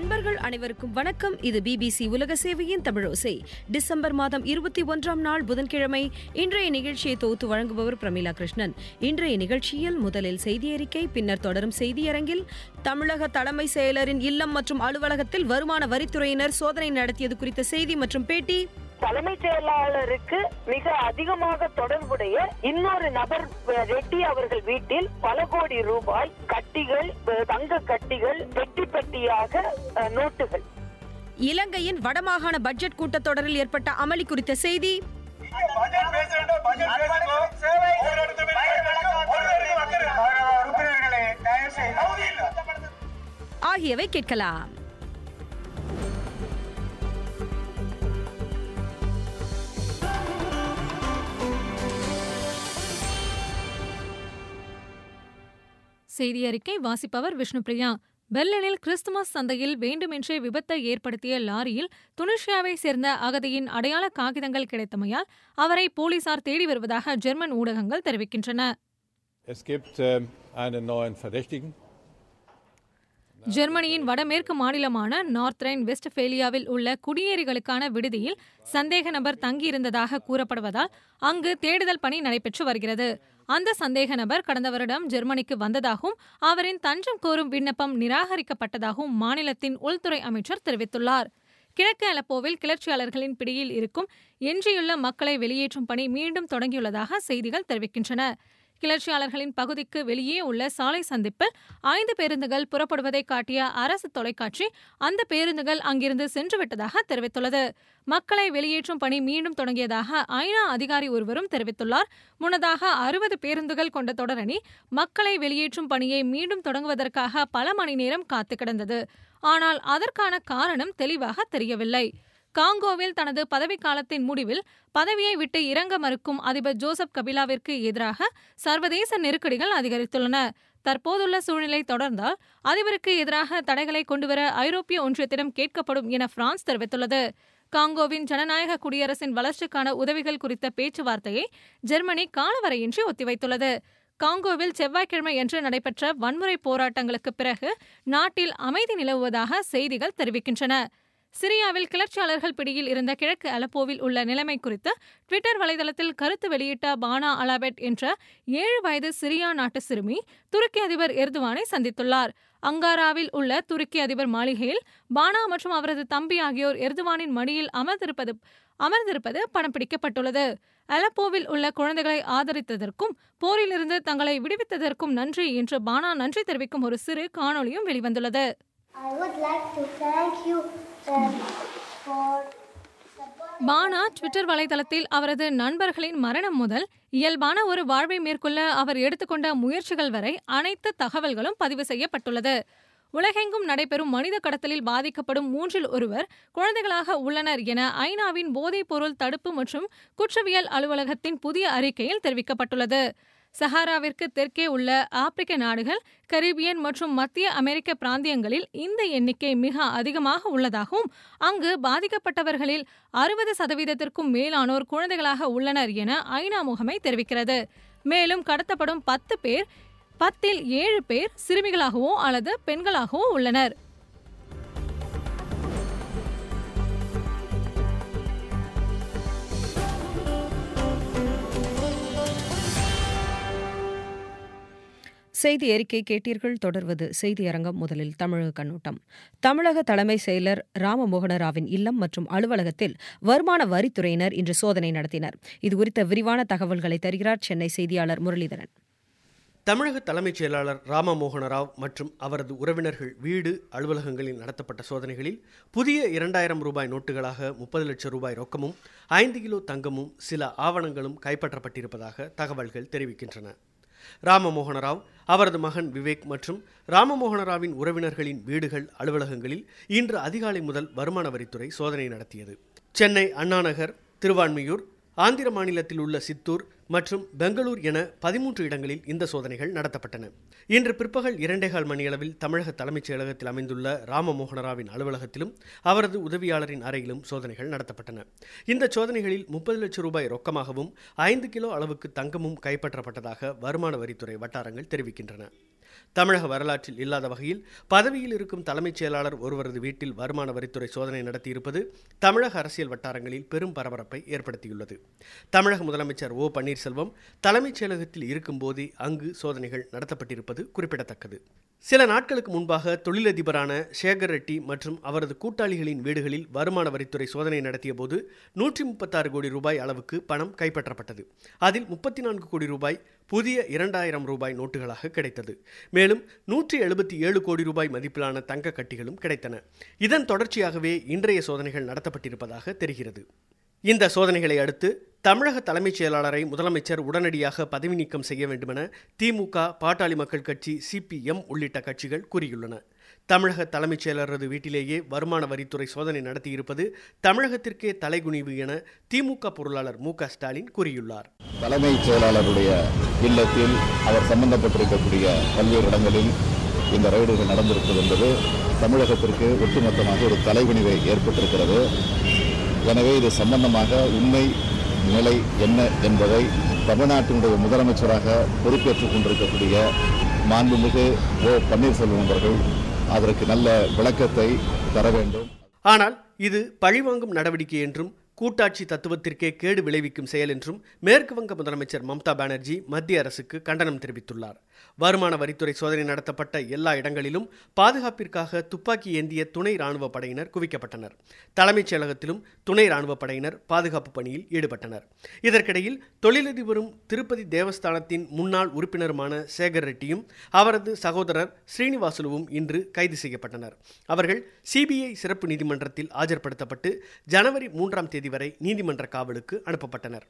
அன்பர்கள் அனைவருக்கும் வணக்கம் இது பிபிசி உலக சேவையின் தமிழோசை டிசம்பர் மாதம் இருபத்தி ஒன்றாம் நாள் புதன்கிழமை இன்றைய நிகழ்ச்சியை தொகுத்து வழங்குபவர் பிரமிளா கிருஷ்ணன் இன்றைய நிகழ்ச்சியில் முதலில் செய்தி அறிக்கை பின்னர் தொடரும் செய்தியரங்கில் தமிழக தலைமை செயலரின் இல்லம் மற்றும் அலுவலகத்தில் வருமான வரித்துறையினர் சோதனை நடத்தியது குறித்த செய்தி மற்றும் பேட்டி தலைமைச் செயலாளருக்கு மிக அதிகமாக தொடர்புடைய இன்னொரு நபர் அஹ், ரெட்டி அவர்கள் வீட்டில் பல கோடி ரூபாய் கட்டிகள் அஹ், தங்க கட்டிகள் பெட்டி பெட்டியாக அஹ், நோட்டுகள் இலங்கையின் வடமாகாண பட்ஜெட் கூட்டத்தொடரில் ஏற்பட்ட அமளி குறித்த செய்தி பட்ஜெட் பேசுறேன் பட்ஜெட் பேசுங்க சேவை ஒரு இடத்துல ஒரு இடத்துல மக்கள் உறுப்பினர்களே தயவு செய்து ஆகியவை கேட்கலாம் செய்தி அறிக்கை வாசிப்பவர் விஷ்ணுபிரியா பெர்லினில் கிறிஸ்துமஸ் சந்தையில் வேண்டுமென்றே விபத்தை ஏற்படுத்திய லாரியில் துனிஷியாவை சேர்ந்த அகதியின் அடையாள காகிதங்கள் கிடைத்தமையால் அவரை போலீசார் தேடி வருவதாக ஜெர்மன் ஊடகங்கள் தெரிவிக்கின்றன Es gibt ähm, einen neuen Verdächtigen. ஜெர்மனியின் வடமேற்கு மாநிலமான நார்த் ரைன் வெஸ்ட்பேலியாவில் உள்ள குடியேறிகளுக்கான விடுதியில் சந்தேக நபர் தங்கியிருந்ததாக கூறப்படுவதால் அங்கு தேடுதல் பணி நடைபெற்று வருகிறது அந்த சந்தேக நபர் கடந்த வருடம் ஜெர்மனிக்கு வந்ததாகவும் அவரின் தஞ்சம் கோரும் விண்ணப்பம் நிராகரிக்கப்பட்டதாகவும் மாநிலத்தின் உள்துறை அமைச்சர் தெரிவித்துள்ளார் கிழக்கு அலப்போவில் கிளர்ச்சியாளர்களின் பிடியில் இருக்கும் எஞ்சியுள்ள மக்களை வெளியேற்றும் பணி மீண்டும் தொடங்கியுள்ளதாக செய்திகள் தெரிவிக்கின்றன கிளர்ச்சியாளர்களின் பகுதிக்கு வெளியே உள்ள சாலை சந்திப்பில் ஐந்து பேருந்துகள் புறப்படுவதை காட்டிய அரசு தொலைக்காட்சி அந்த பேருந்துகள் அங்கிருந்து சென்றுவிட்டதாக தெரிவித்துள்ளது மக்களை வெளியேற்றும் பணி மீண்டும் தொடங்கியதாக ஐநா அதிகாரி ஒருவரும் தெரிவித்துள்ளார் முன்னதாக அறுபது பேருந்துகள் கொண்ட தொடரணி மக்களை வெளியேற்றும் பணியை மீண்டும் தொடங்குவதற்காக பல மணி நேரம் காத்து கிடந்தது ஆனால் அதற்கான காரணம் தெளிவாக தெரியவில்லை காங்கோவில் தனது பதவிக்காலத்தின் முடிவில் பதவியை விட்டு இறங்க மறுக்கும் அதிபர் ஜோசப் கபிலாவிற்கு எதிராக சர்வதேச நெருக்கடிகள் அதிகரித்துள்ளன தற்போதுள்ள சூழ்நிலை தொடர்ந்தால் அதிபருக்கு எதிராக தடைகளை கொண்டுவர ஐரோப்பிய ஒன்றியத்திடம் கேட்கப்படும் என பிரான்ஸ் தெரிவித்துள்ளது காங்கோவின் ஜனநாயக குடியரசின் வளர்ச்சிக்கான உதவிகள் குறித்த பேச்சுவார்த்தையை ஜெர்மனி காலவரையின்றி ஒத்திவைத்துள்ளது காங்கோவில் செவ்வாய்க்கிழமை என்று நடைபெற்ற வன்முறை போராட்டங்களுக்கு பிறகு நாட்டில் அமைதி நிலவுவதாக செய்திகள் தெரிவிக்கின்றன சிரியாவில் கிளர்ச்சியாளர்கள் பிடியில் இருந்த கிழக்கு அலப்போவில் உள்ள நிலைமை குறித்து ட்விட்டர் வலைதளத்தில் கருத்து வெளியிட்ட பானா அலாபெட் என்ற ஏழு வயது சிரியா நாட்டு சிறுமி துருக்கி அதிபர் எர்துவானை சந்தித்துள்ளார் அங்காராவில் உள்ள துருக்கி அதிபர் மாளிகையில் பானா மற்றும் அவரது தம்பி ஆகியோர் எர்துவானின் மடியில் அமர்ந்திருப்பது அமர்ந்திருப்பது படம் பிடிக்கப்பட்டுள்ளது அலப்போவில் உள்ள குழந்தைகளை ஆதரித்ததற்கும் போரிலிருந்து தங்களை விடுவித்ததற்கும் நன்றி என்று பானா நன்றி தெரிவிக்கும் ஒரு சிறு காணொளியும் வெளிவந்துள்ளது I would like to thank you um, for supporting. பானா ட்விட்டர் வலைதளத்தில் அவரது நண்பர்களின் மரணம் முதல் இயல்பான ஒரு வாழ்வை மேற்கொள்ள அவர் எடுத்துக்கொண்ட முயற்சிகள் வரை அனைத்து தகவல்களும் பதிவு செய்யப்பட்டுள்ளது உலகெங்கும் நடைபெறும் மனித கடத்தலில் பாதிக்கப்படும் மூன்றில் ஒருவர் குழந்தைகளாக உள்ளனர் என ஐநாவின் போதைப்பொருள் தடுப்பு மற்றும் குற்றவியல் அலுவலகத்தின் புதிய அறிக்கையில் தெரிவிக்கப்பட்டுள்ளது சஹாராவிற்கு தெற்கே உள்ள ஆப்பிரிக்க நாடுகள் கரீபியன் மற்றும் மத்திய அமெரிக்க பிராந்தியங்களில் இந்த எண்ணிக்கை மிக அதிகமாக உள்ளதாகவும் அங்கு பாதிக்கப்பட்டவர்களில் அறுபது சதவீதத்திற்கும் மேலானோர் குழந்தைகளாக உள்ளனர் என ஐநா முகமை தெரிவிக்கிறது மேலும் கடத்தப்படும் பத்து பேர் பத்தில் ஏழு பேர் சிறுமிகளாகவோ அல்லது பெண்களாகவோ உள்ளனர் செய்தி அறிக்கை கேட்டீர்கள் தொடர்வது செய்தியரங்கம் முதலில் தமிழக கண்ணோட்டம் தமிழக தலைமை செயலர் ராமமோகனராவின் இல்லம் மற்றும் அலுவலகத்தில் வருமான வரித்துறையினர் இன்று சோதனை நடத்தினர் இதுகுறித்த விரிவான தகவல்களை தருகிறார் சென்னை செய்தியாளர் முரளிதரன் தமிழக தலைமைச் செயலாளர் ராமமோகன ராவ் மற்றும் அவரது உறவினர்கள் வீடு அலுவலகங்களில் நடத்தப்பட்ட சோதனைகளில் புதிய இரண்டாயிரம் ரூபாய் நோட்டுகளாக முப்பது லட்சம் ரூபாய் ரொக்கமும் ஐந்து கிலோ தங்கமும் சில ஆவணங்களும் கைப்பற்றப்பட்டிருப்பதாக தகவல்கள் தெரிவிக்கின்றன ராமமோகன ராவ் அவரது மகன் விவேக் மற்றும் ராமமோகன ராவின் உறவினர்களின் வீடுகள் அலுவலகங்களில் இன்று அதிகாலை முதல் வருமான வரித்துறை சோதனை நடத்தியது சென்னை அண்ணாநகர் திருவான்மியூர் ஆந்திர மாநிலத்தில் உள்ள சித்தூர் மற்றும் பெங்களூர் என பதிமூன்று இடங்களில் இந்த சோதனைகள் நடத்தப்பட்டன இன்று பிற்பகல் இரண்டேகால் மணியளவில் தமிழக தலைமைச் செயலகத்தில் அமைந்துள்ள ராமமோகனராவின் அலுவலகத்திலும் அவரது உதவியாளரின் அறையிலும் சோதனைகள் நடத்தப்பட்டன இந்த சோதனைகளில் முப்பது லட்சம் ரூபாய் ரொக்கமாகவும் ஐந்து கிலோ அளவுக்கு தங்கமும் கைப்பற்றப்பட்டதாக வருமான வரித்துறை வட்டாரங்கள் தெரிவிக்கின்றன தமிழக வரலாற்றில் இல்லாத வகையில் பதவியில் இருக்கும் தலைமைச் செயலாளர் ஒருவரது வீட்டில் வருமான வரித்துறை சோதனை நடத்தியிருப்பது தமிழக அரசியல் வட்டாரங்களில் பெரும் பரபரப்பை ஏற்படுத்தியுள்ளது தமிழக முதலமைச்சர் ஓ பன்னீர்செல்வம் தலைமைச் செயலகத்தில் இருக்கும்போதே அங்கு சோதனைகள் நடத்தப்பட்டிருப்பது குறிப்பிடத்தக்கது சில நாட்களுக்கு முன்பாக தொழிலதிபரான சேகர் ரெட்டி மற்றும் அவரது கூட்டாளிகளின் வீடுகளில் வருமான வரித்துறை சோதனை நடத்திய போது நூற்றி முப்பத்தாறு கோடி ரூபாய் அளவுக்கு பணம் கைப்பற்றப்பட்டது அதில் முப்பத்தி நான்கு கோடி ரூபாய் புதிய இரண்டாயிரம் ரூபாய் நோட்டுகளாக கிடைத்தது மேலும் நூற்றி எழுபத்தி ஏழு கோடி ரூபாய் மதிப்பிலான தங்க கட்டிகளும் கிடைத்தன இதன் தொடர்ச்சியாகவே இன்றைய சோதனைகள் நடத்தப்பட்டிருப்பதாக தெரிகிறது இந்த சோதனைகளை அடுத்து தமிழக தலைமைச் செயலாளரை முதலமைச்சர் உடனடியாக பதவி நீக்கம் செய்ய வேண்டுமென திமுக பாட்டாளி மக்கள் கட்சி சிபிஎம் உள்ளிட்ட கட்சிகள் கூறியுள்ளன தமிழக தலைமைச் செயலரது வீட்டிலேயே வருமான வரித்துறை சோதனை நடத்தியிருப்பது தமிழகத்திற்கே தலைகுனிவு என திமுக பொருளாளர் மு க ஸ்டாலின் கூறியுள்ளார் தலைமைச் செயலாளருடைய இல்லத்தில் அவர் சம்பந்தப்பட்டிருக்கக்கூடிய பல்வேறு இடங்களில் இந்த ரைடுகள் நடந்திருப்பது என்பது தமிழகத்திற்கு ஒட்டுமொத்தமாக ஒரு தலைகுனிவை ஏற்பட்டிருக்கிறது எனவே இது சம்பந்தமாக உண்மை நிலை என்ன என்பதை தமிழ்நாட்டினுடைய முதலமைச்சராக பொறுப்பேற்றுக் கொண்டிருக்கக்கூடிய மாண்புமிகு ஓ பன்னீர்செல்வம் அவர்கள் அதற்கு நல்ல விளக்கத்தை தர வேண்டும் ஆனால் இது பழிவாங்கும் நடவடிக்கை என்றும் கூட்டாட்சி தத்துவத்திற்கே கேடு விளைவிக்கும் செயல் என்றும் மேற்கு வங்க முதலமைச்சர் மம்தா பானர்ஜி மத்திய அரசுக்கு கண்டனம் தெரிவித்துள்ளார் வருமான வரித்துறை சோதனை நடத்தப்பட்ட எல்லா இடங்களிலும் பாதுகாப்பிற்காக துப்பாக்கி ஏந்திய துணை ராணுவ படையினர் குவிக்கப்பட்டனர் தலைமைச் செயலகத்திலும் துணை ராணுவ படையினர் பாதுகாப்பு பணியில் ஈடுபட்டனர் இதற்கிடையில் தொழிலதிபரும் திருப்பதி தேவஸ்தானத்தின் முன்னாள் உறுப்பினருமான சேகர் ரெட்டியும் அவரது சகோதரர் ஸ்ரீனிவாசுலுவும் இன்று கைது செய்யப்பட்டனர் அவர்கள் சிபிஐ சிறப்பு நீதிமன்றத்தில் ஆஜர்படுத்தப்பட்டு ஜனவரி மூன்றாம் தேதி வரை நீதிமன்ற காவலுக்கு அனுப்பப்பட்டனர்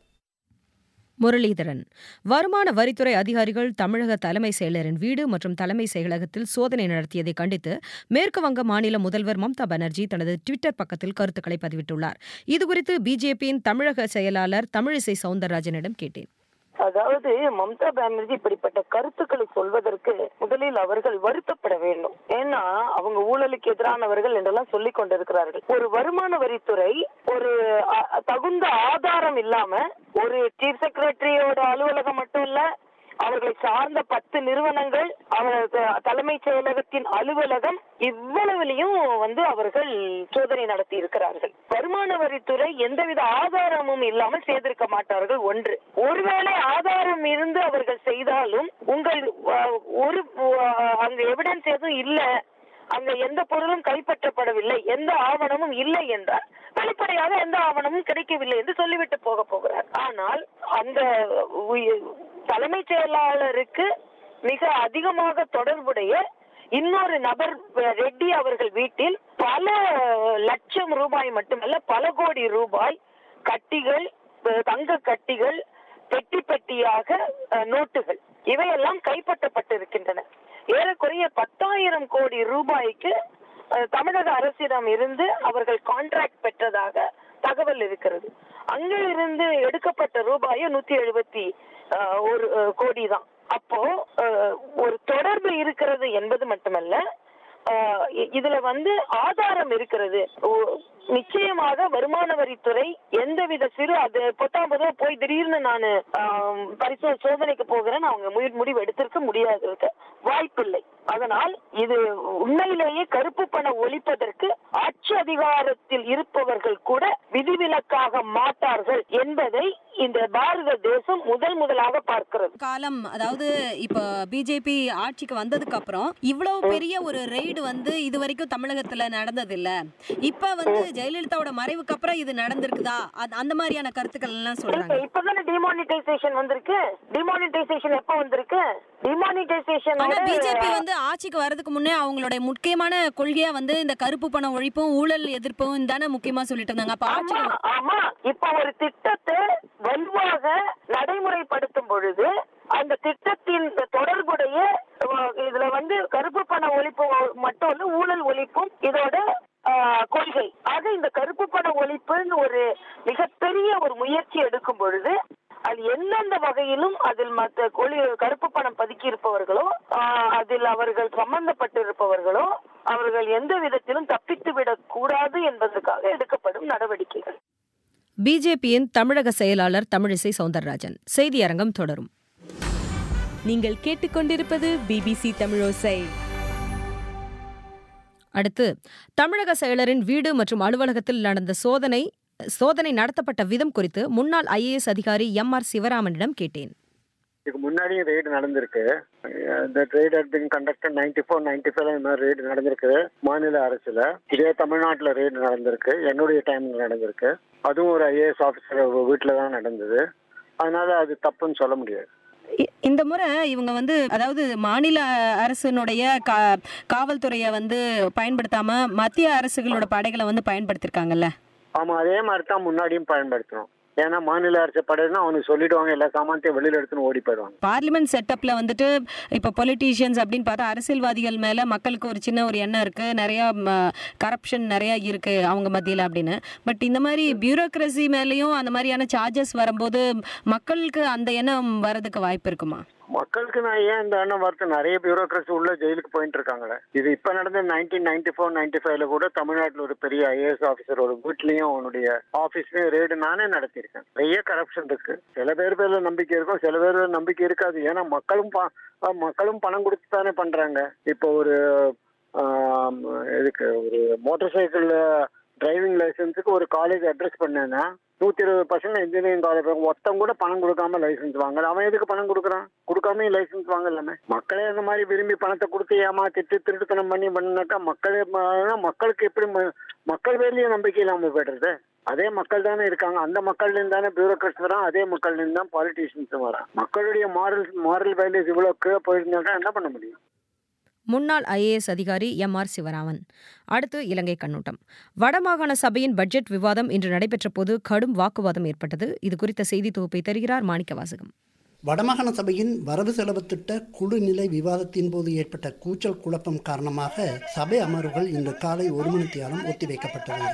முரளிதரன் வருமான வரித்துறை அதிகாரிகள் தமிழக தலைமை செயலரின் வீடு மற்றும் தலைமை செயலகத்தில் சோதனை நடத்தியதை கண்டித்து மேற்கு வங்க மாநில முதல்வர் மம்தா பானர்ஜி தனது டுவிட்டர் பக்கத்தில் கருத்துக்களை பதிவிட்டுள்ளார் இதுகுறித்து பிஜேபியின் தமிழக செயலாளர் தமிழிசை சவுந்தரராஜனிடம் கேட்டேன் அதாவது மம்தா பானர்ஜி இப்படிப்பட்ட கருத்துக்களை சொல்வதற்கு முதலில் அவர்கள் வருத்தப்பட வேண்டும் ஏன்னா அவங்க ஊழலுக்கு எதிரானவர்கள் என்றெல்லாம் சொல்லிக் கொண்டிருக்கிறார்கள் ஒரு வருமான வரித்துறை ஒரு அ- தகுந்த ஆதாரம் இல்லாம ஒரு சீஃப் செக்ரட்டரியோட அலுவலகம் மட்டும் இல்ல அவர்களை சார்ந்த பத்து நிறுவனங்கள் அவர் த- தலைமைச் செயலகத்தின் அலுவலகம் இவ்வளவுலையும் வந்து அவர்கள் சோதனை நடத்தி இருக்கிறார்கள் வருமான வரித்துறை எந்தவித ஆதாரமும் இல்லாமல் செய்திருக்க மாட்டார்கள் ஒன்று ஒருவேளை ஆதாரம் இருந்து அவர்கள் செய்தாலும் உங்கள் அஹ், ஒரு அஹ், அங்க எவிடன்ஸ் எதுவும் இல்ல அங்க எந்த பொருளும் கைப்பற்றப்படவில்லை எந்த ஆவணமும் இல்லை என்றால் வெளிப்படையாக எந்த ஆவணமும் கிடைக்கவில்லை என்று சொல்லிவிட்டு போக போகிறார் ஆனால் அந்த உய- தலைமைச் செயலாளருக்கு மிக அதிகமாக தொடர்புடைய இன்னொரு நபர் அஹ், ரெட்டி அவர்கள் வீட்டில் பல லட்சம் ரூபாய் மட்டுமல்ல பல கோடி ரூபாய் கட்டிகள் அஹ், தங்க கட்டிகள் பெட்டி பெட்டியாக அஹ், நோட்டுகள் இவையெல்லாம் கைப்பற்றப்பட்டிருக்கின்றன ஏறக்குறைய பத்தாயிரம் கோடி ரூபாய்க்கு அஹ், தமிழக அரசிடம் இருந்து அவர்கள் கான்ட்ராக்ட் பெற்றதாக தகவல் இருக்கிறது அங்க இருந்து எடுக்கப்பட்ட ரூபாய் நூத்தி எழுபத்தி ஒரு அஹ், கோடி தான் அப்போ அஹ், ஒரு தொடர்பு இருக்கிறது என்பது மட்டுமல்ல ஆஹ் இ- இதுல வந்து ஆதாரம் இருக்கிறது ஓ- நிச்சயமாக வருமான வரித்துறை எந்தவித சிறு அது பத்தாம் ரூபா போய் திடீர்னு நான் பரிசோதனை சோதனைக்கு போகிறேன் அவங்க மு- முடிவு எடுத்திருக்க முடியாது இருக்க வாய்ப்பில்லை அதனால் இது உண்மையிலேயே கருப்பு பணம் ஒழிப்பதற்கு ஆட்சி அதிகாரத்தில் இருப்பவர்கள் கூட விதிவிலக்காக மாட்டார்கள் என்பதை இந்த பாரத தேசம் முதல் முதலாக பார்க்கிறது காலம் அதாவது இப்ப பிஜேபி ஆட்சிக்கு வந்ததுக்கு அப்புறம் இவ்வளவு பெரிய ஒரு ரெய்டு வந்து இது வரைக்கும் தமிழகத்துல நடந்தது இல்ல இப்ப வந்து ஜெயலலிதாவோட மறைவுக்கு அப்புறம் இது நடந்திருக்குதா அது- அந்த மாதிரியான கருத்துக்கள் எல்லாம் சொல்றாங்க இப்பதானே டிமானிட்டைசேஷன் வந்திருக்கு டிமானிட்டைசேஷன் எப்ப வந்திருக்கு டிமானிட்டைசேஷன் ஆனா பிஜேபி வந்து ஆட்சிக்கு வர்றதுக்கு முன்னே அவங்களுடைய முக்கியமான கொள்கையா வந்து இந்த கருப்பு பணம் ஒழிப்பும் ஊழல் எதிர்ப்பும் தானே முக்கியமா சொல்லிட்டு இருந்தாங்க அப்ப ஆட்சி ஆமா ஆமா இப்ப ஒரு திட்டத்தை வலுவாக நடைமுறைப்படுத்தும் பொழுது அந்த திட்டத்தின் தொடர்புடைய அஹ், இதுல வந்து கருப்பு பண ஒழிப்பு மட்டும் இல்ல ஊழல் ஒழிப்பும் இதோட ஆஹ், கொள்கை ஆக இந்த கருப்பு பண ஒழிப்புன்னு ஒரு மிகப்பெரிய ஒரு முயற்சி எடுக்கும் பொழுது அது எந்தெந்த வகையிலும் அதில் மற்ற கொழி கருப்பு பணம் பதுக்கி இருப்பவர்களோ ஆஹ், அதில் அவர்கள் சம்பந்தப்பட்டிருப்பவர்களோ அவர்கள் எந்த விதத்திலும் தப்பித்து விடக் கூடாது என்பதற்காக எடுக்கப்படும் நடவடிக்கைகள் பிஜேபியின் தமிழக செயலாளர் தமிழிசை சவுந்தரராஜன் செய்தியரங்கம் தொடரும் நீங்கள் கேட்டுக்கொண்டிருப்பது பிபிசி தமிழோசை அடுத்து தமிழக செயலரின் வீடு மற்றும் அலுவலகத்தில் நடந்த சோதனை சோதனை நடத்தப்பட்ட விதம் குறித்து முன்னாள் ஐஏஎஸ் அதிகாரி எம் ஆர் சிவராமனிடம் கேட்டேன் இதுக்கு முன்னாடியும் ரெய்டு நடந்திருக்கு இந்த raid had been conducted ninety four ninety ஃபைவ்ல இந்த மாதிரி ரெய்டு நடந்திருக்கு மாநில அரசுல இதே தமிழ்நாட்டில் ரெய்டு நடந்திருக்கு என்னுடைய டைம்ல நடந்திருக்கு அதுவும் ஒரு ஐஏஎஸ் ஆஃபீஸர் வீட்டில் தான் நடந்தது அதனால அது தப்புன்னு சொல்ல முடியாது இ- இந்த முறை இவங்க வந்து அதாவது மாநில அரசினுடைய கா காவல்துறையை வந்து பயன்படுத்தாம மத்திய அரசுகளோட படைகளை வந்து பயன்படுத்திருக்காங்கல்ல ஆமா அதே மாதிரி தான் முன்னாடியும் பயன்படுத்தணும் ஏன்னா மாநில அரசு படையினா அவனுக்கு சொல்லிடுவாங்க எல்லா சாமானத்தையும் வெளியில எடுத்துன்னு ஓடி போயிடுவாங்க பார்லிமெண்ட் செட்டப்ல வந்துட்டு இப்போ பொலிட்டீஷியன்ஸ் அப்படின்னு பார்த்தா அரசியல்வாதிகள் மேல மக்களுக்கு ஒரு சின்ன ஒரு எண்ணம் இருக்கு நிறைய கரப்ஷன் நிறைய இருக்கு அவங்க மத்தியில அப்படின்னு பட் இந்த மாதிரி பியூரோக்ரஸி மேலேயும் அந்த மாதிரியான சார்ஜஸ் வரும்போது மக்களுக்கு அந்த எண்ணம் வரதுக்கு வாய்ப்பு இருக்குமா மக்களுக்கு நான் ஏன் இந்த எண்ணம் வருது நிறைய பியூரோக்ரஸி உள்ள ஜெயிலுக்கு போயிட்டு இருக்காங்களே இது இப்ப நடந்த நைன்டீன் நைன்டி ஃபோர் நைன்டி ஃபைவ்ல கூட தமிழ்நாட்டில் ஒரு பெரிய ஐஏஎஸ் ஆஃபீஸர் ஒரு வீட்லயும் அவனுடைய ஆஃபீஸ்லயும் ரேடு நானே நடத்தியிருக்கேன் நிறைய கரப்ஷன் இருக்கு சில பேர் பேர்ல நம்பிக்கை இருக்கும் சில பேர் நம்பிக்கை இருக்காது ஏன்னா மக்களும் ப- அஹ் மக்களும் பணம் கொடுத்து தானே பண்றாங்க இப்போ ஒரு ஆம், இதுக்கு ஒரு மோட்டார் சைக்கிள் டிரைவிங் லைசன்ஸுக்கு ஒரு காலேஜ் அட்ரஸ் பண்ணேன்னா நூத்தி இருபது பர்சன்ட் இன்ஜினியரிங் காலேஜ் ஒருத்தன் கூட பணம் கொடுக்காம லைசன்ஸ் வாங்கல அவன் எதுக்கு பணம் கொடுக்குறான் கொடுக்காம லைசன்ஸ் வாங்கலாமே மக்களே அந்த மாதிரி விரும்பி பணத்தை கொடுத்து ஏமாத்திட்டு திருட்டுத்தனம் பண்ணி பண்ணாக்கா மக்களே ம- மக்களுக்கு எப்படி ம- மக்கள் பேர்லயும் நம்பிக்கை இல்லாம போயிடுறது அதே மக்கள் தானே இருக்காங்க அந்த மக்கள்ல இருந்து தானே பியூரோக்ராட்ஸ் வரான் அதே மக்கள்ல இருந்து தான் பாலிட்டிஷியன்ஸ் வரான் மக்களுடைய மாரல் மாரல் வேல்யூஸ் இவ்வளவு கீழே போயிருந்தாக்கா என்ன பண்ண முடியும் முன்னாள் ஐஏஎஸ் அதிகாரி எம் ஆர் சிவராமன் அடுத்து இலங்கை கண்ணோட்டம் வடமாகாண சபையின் பட்ஜெட் விவாதம் இன்று நடைபெற்ற போது கடும் வாக்குவாதம் ஏற்பட்டது இது குறித்த செய்தி தொகுப்பை தருகிறார் மாணிக்க வாசகம் வடமாகாண சபையின் வரவு செலவு திட்ட குழு நிலை விவாதத்தின் போது ஏற்பட்ட கூச்சல் குழப்பம் காரணமாக சபை அமர்வுகள் இன்று காலை ஒரு மணி தியாலம் ஒத்திவைக்கப்பட்டது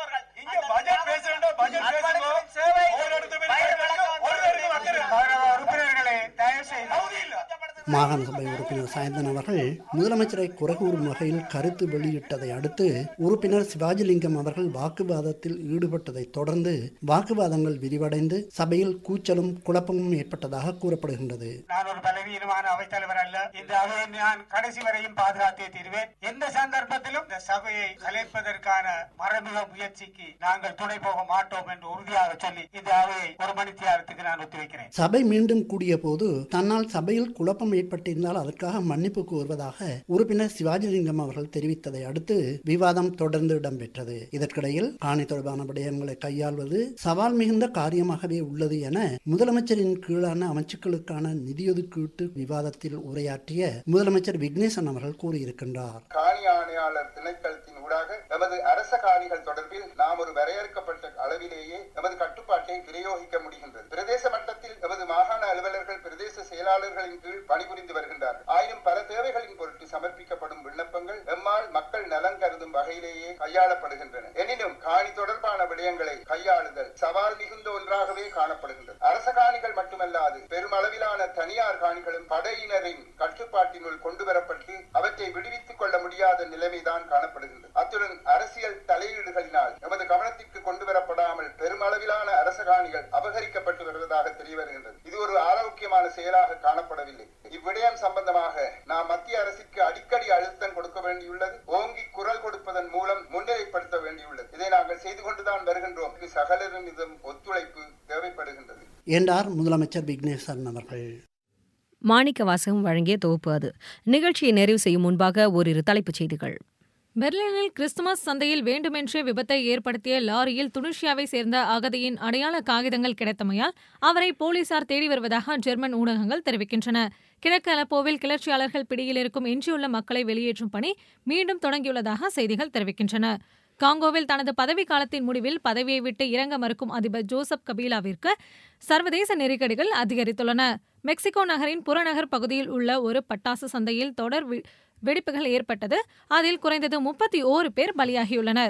பட்ஜெட் பேசுறேன்டா பட்ஜெட் பேசுங்க ஒரு இடத்து ஒரு இடத்து மக்கள் உறுப்பினர்களே தயவு செய்து மாகாண சபை உறுப்பினர் சாயந்தன் அவர்கள் முதலமைச்சரை குறை கூறும் வகையில் கருத்து வெளியிட்டதை அடுத்து உறுப்பினர் சிவாஜிலிங்கம் அவர்கள் வாக்குவாதத்தில் ஈடுபட்டதை தொடர்ந்து வாக்குவாதங்கள் விரிவடைந்து சபையில் கூச்சலும் குழப்பமும் ஏற்பட்டதாக கூறப்படுகின்றது நான் ஒரு பலவீனமான அவைத்தலைவர் அல்ல இந்த அவையை நான் கடைசி வரையும் பாதுகாத்தே தீர்வேன் எந்த சந்தர்ப்பத்திலும் இந்த சபையை கலைப்பதற்கான மரபுக முயற்சிக்கு நாங்கள் துணை போக மாட்டோம் என்று உறுதியாக சொல்லி இந்த அவையை ஒரு மணி தியாரத்துக்கு நான் ஒத்திவைக்கிறேன் சபை மீண்டும் கூடிய போது தன்னால் சபையில் குழப்பம் ஏற்பட்டிருந்தால் அதற்காக மன்னிப்பு கோருவதாக உறுப்பினர் சிவாஜிலிங்கம் அவர்கள் தெரிவித்ததை அடுத்து விவாதம் தொடர்ந்து இடம்பெற்றது இதற்கிடையில் காணி தொடர்பான விடயங்களை கையாள்வது சவால் மிகுந்த காரியமாகவே உள்ளது என முதலமைச்சரின் கீழான அமைச்சுக்களுக்கான நிதியொதுக்கீட்டு விவாதத்தில் உரையாற்றிய முதலமைச்சர் விக்னேசன் அவர்கள் கூறியிருக்கின்றார் காணி ஆணையாளர் திணைக்களத்தின் ஊடாக எமது அரச காணிகள் தொடர்பில் நாம் ஒரு வரையறுக்கப்பட்ட அளவிலேயே எமது கட்டுப்பாட்டை பிரயோகிக்க முடிகின்றது பிரதேச மட்டத்தில் எமது மாகாண அலுவலர்கள் பிரதேச செயலாளர்களின் கீழ் பணிபுரிந்து வருகின்றார்கள் ஆயினும் பல தேவைகளின் பொருட்டு சமர்ப்பிக்கப்படும் விண்ணப்பங்கள் எம்மால் மக்கள் நலன் கருதும் வகையிலேயே கையாளப்படுகின்றன எனினும் காணி தொடர்பான விடயங்களை கையாளுதல் சவால் மிகுந்த ஒன்றாகவே காணப்படுகின்றது அரச காணிகள் மட்டுமல்லாது பெருமளவிலான தனியார் காணிகளும் படையினரின் கட்டுப்பாட்டினுள் கொண்டு வரப்பட்டு அவற்றை விடுவித்துக் கொள்ள முடியாத நிலைமைதான் காணப்படுகின்றது அத்துடன் அரசியல் தலையீடுகளினால் எமது கவனத்திற்கு கொண்டு வரப்படாமல் பெருமளவிலான அரச காணிகள் அபகரிக்கப்பட்டு வருவதாக தெரிய வருகின்றது இது ஒரு ஆரோக்கியமான செயலாக காணப்படவில்லை இவ்விடயம் சம்பந்தமாக நாம் மத்திய அரசுக்கு அடிக்கடி அழுத்தம் கொடுக்க வேண்டியுள்ளது ஓங்கி குரல் கொடுப்பதன் மூலம் முன்னிலைப்படுத்த வேண்டியுள்ளது இதை நாங்கள் செய்து கொண்டுதான் வருகின்றோம் இது சகலரின் இதம் ஒத்துழைப்பு தேவைப்படுகின்றது என்றார் முதலமைச்சர் விக்னேசன் அவர்கள் மாணிக்க வாசகம் வழங்கிய தொகுப்பு அது நிகழ்ச்சியை நிறைவு செய்யும் முன்பாக ஓரிரு தலைப்புச் செய்திகள் பெர்லினில் கிறிஸ்துமஸ் சந்தையில் வேண்டுமென்றே விபத்தை ஏற்படுத்திய லாரியில் துனிஷியாவை சேர்ந்த அகதியின் அடையாள காகிதங்கள் கிடைத்தமையால் அவரை போலீசார் தேடி வருவதாக ஜெர்மன் ஊடகங்கள் தெரிவிக்கின்றன கிழக்கு அலப்போவில் கிளர்ச்சியாளர்கள் பிடியில் இருக்கும் எஞ்சியுள்ள மக்களை வெளியேற்றும் பணி மீண்டும் தொடங்கியுள்ளதாக செய்திகள் தெரிவிக்கின்றன காங்கோவில் தனது பதவி காலத்தின் முடிவில் பதவியை விட்டு இறங்க மறுக்கும் அதிபர் ஜோசப் கபீலாவிற்கு சர்வதேச நெருக்கடிகள் அதிகரித்துள்ளன மெக்சிகோ நகரின் புறநகர் பகுதியில் உள்ள ஒரு பட்டாசு சந்தையில் தொடர் வி- வெடிப்புகள் ஏற்பட்டது அதில் குறைந்தது முப்பத்தி ஓரு பேர் பலியாகியுள்ளனர்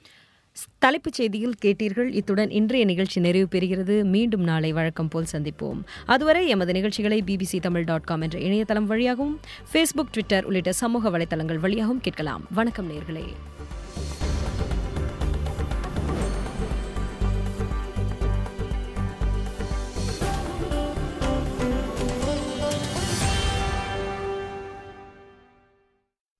தலைப்புச் செய்தியில் கேட்டீர்கள் இத்துடன் இன்றைய நிகழ்ச்சி நிறைவு பெறுகிறது மீண்டும் நாளை வழக்கம் போல் சந்திப்போம் அதுவரை எமது நிகழ்ச்சிகளை பிபிசி தமிழ் டாட் காம் என்ற இணையதளம் வழியாகவும் ஃபேஸ்புக் ட்விட்டர் உள்ளிட்ட சமூக வலைதளங்கள் வழியாகவும் கேட்கலாம் வணக்கம் நேர்களே